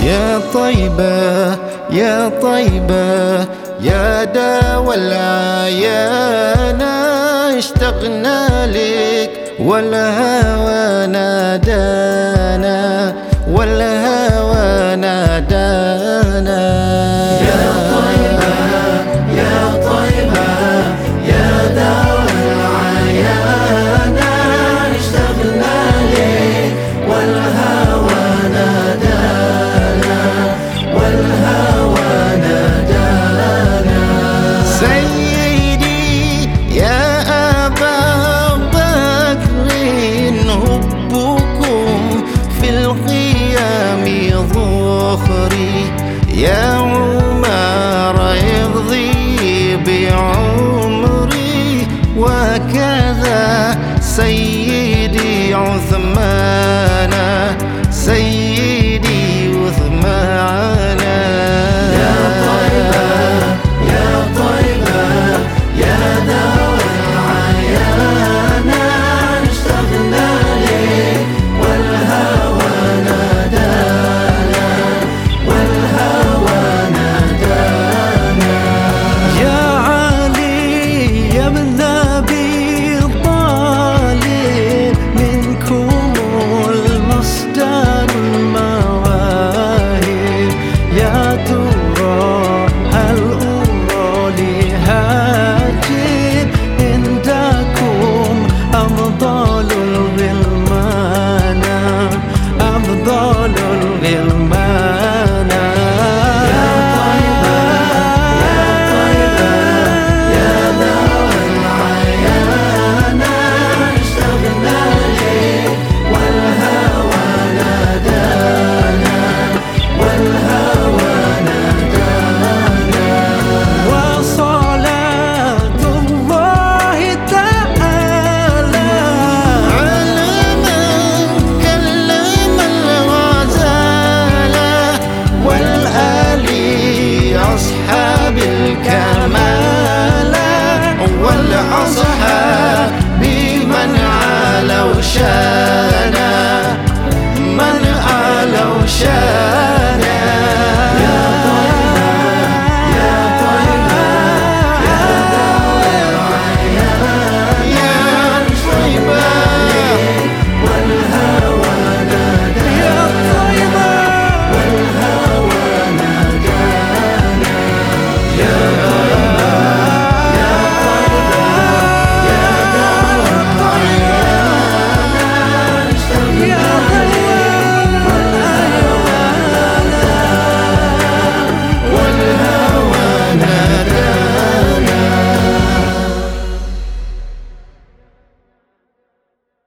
يا طيبة يا طيبة يا داوى العيانة اشتقنا لك والهوى نادانا والهوى نادانا يا طيبة يا طيبة يا دار العيانة اشتقنا لك والهوى نادانا والهوى نادانا سيدي يا أبا بكر حبكم في القيام ظهري يا